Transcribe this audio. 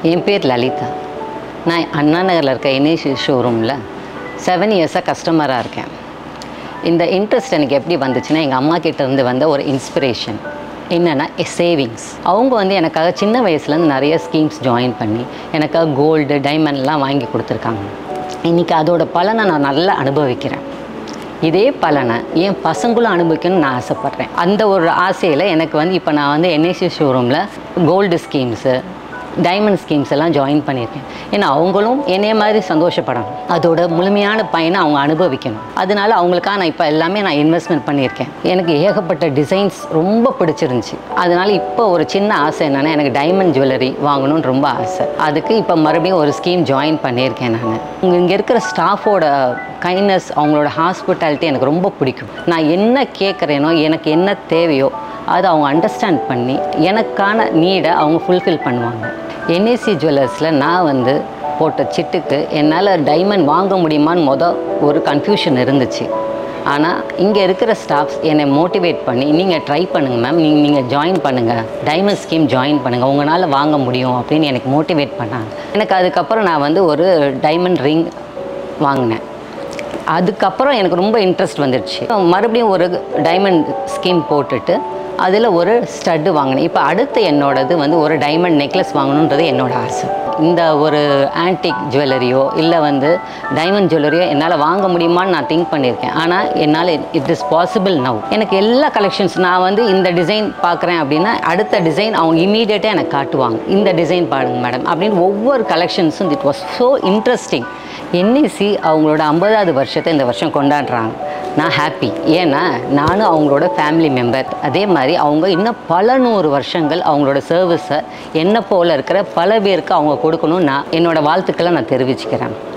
என் பேர் லலிதா நான் அண்ணா நகரில் இருக்க என்ஏசி ஷோரூமில் செவன் இயர்ஸாக கஸ்டமராக இருக்கேன் இந்த இன்ட்ரெஸ்ட் எனக்கு எப்படி வந்துச்சுன்னா எங்கள் அம்மா கிட்ட இருந்து வந்த ஒரு இன்ஸ்பிரேஷன் என்னென்னா சேவிங்ஸ் அவங்க வந்து எனக்காக சின்ன வயசுலேருந்து நிறைய ஸ்கீம்ஸ் ஜாயின் பண்ணி எனக்காக கோல்டு டைமண்ட்லாம் வாங்கி கொடுத்துருக்காங்க இன்றைக்கி அதோட பலனை நான் நல்லா அனுபவிக்கிறேன் இதே பலனை என் பசங்களும் அனுபவிக்கணும்னு நான் ஆசைப்பட்றேன் அந்த ஒரு ஆசையில் எனக்கு வந்து இப்போ நான் வந்து என்ஐசி ஷோரூமில் கோல்டு ஸ்கீம்ஸு டைமண்ட் ஸ்கீம்ஸ் எல்லாம் ஜாயின் பண்ணியிருக்கேன் ஏன்னா அவங்களும் என்னைய மாதிரி சந்தோஷப்படணும் அதோட முழுமையான பயனை அவங்க அனுபவிக்கணும் அதனால அவங்களுக்காக நான் இப்போ எல்லாமே நான் இன்வெஸ்ட்மெண்ட் பண்ணியிருக்கேன் எனக்கு ஏகப்பட்ட டிசைன்ஸ் ரொம்ப பிடிச்சிருந்துச்சி அதனால இப்போ ஒரு சின்ன ஆசை என்னென்னா எனக்கு டைமண்ட் ஜுவல்லரி வாங்கணும்னு ரொம்ப ஆசை அதுக்கு இப்போ மறுபடியும் ஒரு ஸ்கீம் ஜாயின் பண்ணியிருக்கேன் நான் இங்கே இங்கே இருக்கிற ஸ்டாஃபோட கைண்ட்னஸ் அவங்களோட ஹாஸ்பிட்டாலிட்டி எனக்கு ரொம்ப பிடிக்கும் நான் என்ன கேட்குறேனோ எனக்கு என்ன தேவையோ அதை அவங்க அண்டர்ஸ்டாண்ட் பண்ணி எனக்கான நீடை அவங்க ஃபுல்ஃபில் பண்ணுவாங்க என்ஏசி ஜுவல்லர்ஸில் நான் வந்து போட்ட சிட்டுக்கு என்னால் டைமண்ட் வாங்க முடியுமான்னு மொதல் ஒரு கன்ஃபியூஷன் இருந்துச்சு ஆனால் இங்கே இருக்கிற ஸ்டாஃப்ஸ் என்னை மோட்டிவேட் பண்ணி நீங்கள் ட்ரை பண்ணுங்கள் மேம் நீங்கள் நீங்கள் ஜாயின் பண்ணுங்கள் டைமண்ட் ஸ்கீம் ஜாயின் பண்ணுங்கள் உங்களால் வாங்க முடியும் அப்படின்னு எனக்கு மோட்டிவேட் பண்ணாங்க எனக்கு அதுக்கப்புறம் நான் வந்து ஒரு டைமண்ட் ரிங் வாங்கினேன் அதுக்கப்புறம் எனக்கு ரொம்ப இன்ட்ரெஸ்ட் வந்துடுச்சு மறுபடியும் ஒரு டைமண்ட் ஸ்கீம் போட்டுட்டு அதில் ஒரு ஸ்டட்டு வாங்கினேன் இப்போ அடுத்து என்னோடது வந்து ஒரு டைமண்ட் நெக்லஸ் வாங்கணுன்றது என்னோட ஆசை இந்த ஒரு ஆன்டிக் ஜுவல்லரியோ இல்லை வந்து டைமண்ட் ஜுவல்லரியோ என்னால் வாங்க முடியுமான்னு நான் திங்க் பண்ணியிருக்கேன் ஆனால் என்னால் இட் இஸ் பாசிபிள் நவ் எனக்கு எல்லா கலெக்ஷன்ஸ் நான் வந்து இந்த டிசைன் பார்க்குறேன் அப்படின்னா அடுத்த டிசைன் அவங்க இமீடியட்டாக எனக்கு காட்டுவாங்க இந்த டிசைன் பாருங்க மேடம் அப்படின்னு ஒவ்வொரு கலெக்ஷன்ஸும் it was so interesting NEC அவங்களோட ஐம்பதாவது வருஷத்தை இந்த வருஷம் கொண்டாடுறாங்க நான் ஹாப்பி ஏன்னா நானும் அவங்களோட ஃபேமிலி மெம்பர் அதே மாதிரி அவங்க இன்னும் பல நூறு வருஷங்கள் அவங்களோட சர்வீஸை என்ன போல் இருக்கிற பல பேருக்கு அவங்க கொடுக்கணும்னு நான் என்னோட வாழ்த்துக்களை நான் தெரிவிச்சுக்கிறேன்